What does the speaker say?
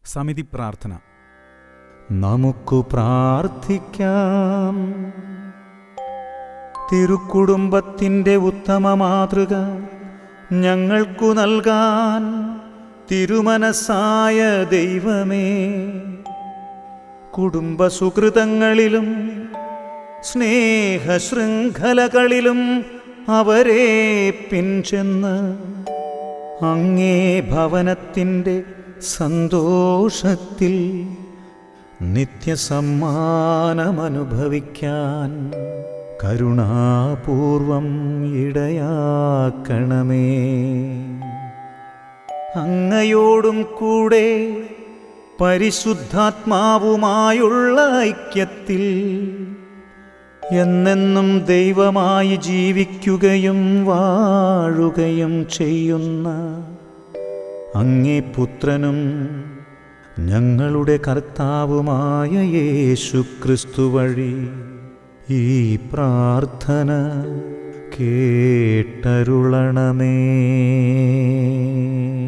സമിതി പ്രാർത്ഥന നമുക്കു പ്രാർത്ഥിക്കാം തിരുക്കുടുംബത്തിൻ്റെ ഉത്തമ മാതൃക ഞങ്ങൾക്കു നൽകാൻ തിരുമനസായ ദൈവമേ കുടുംബസുഹൃതങ്ങളിലും സ്നേഹശൃംഖലകളിലും അവരെ പിൻചെന്ന് അങ്ങേ ഭവനത്തിൻ്റെ സന്തോഷത്തിൽ നിത്യസമ്മാനമനുഭവിക്കാൻ കരുണാപൂർവം ഇടയാക്കണമേ അങ്ങയോടും കൂടെ പരിശുദ്ധാത്മാവുമായുള്ള ഐക്യത്തിൽ എന്നെന്നും ദൈവമായി ജീവിക്കുകയും വാഴുകയും ചെയ്യുന്ന അങ്ങേ പുത്രനും ഞങ്ങളുടെ കർത്താവുമായ യേശു ക്രിസ്തു വഴി ഈ പ്രാർത്ഥന കേട്ടരുളണമേ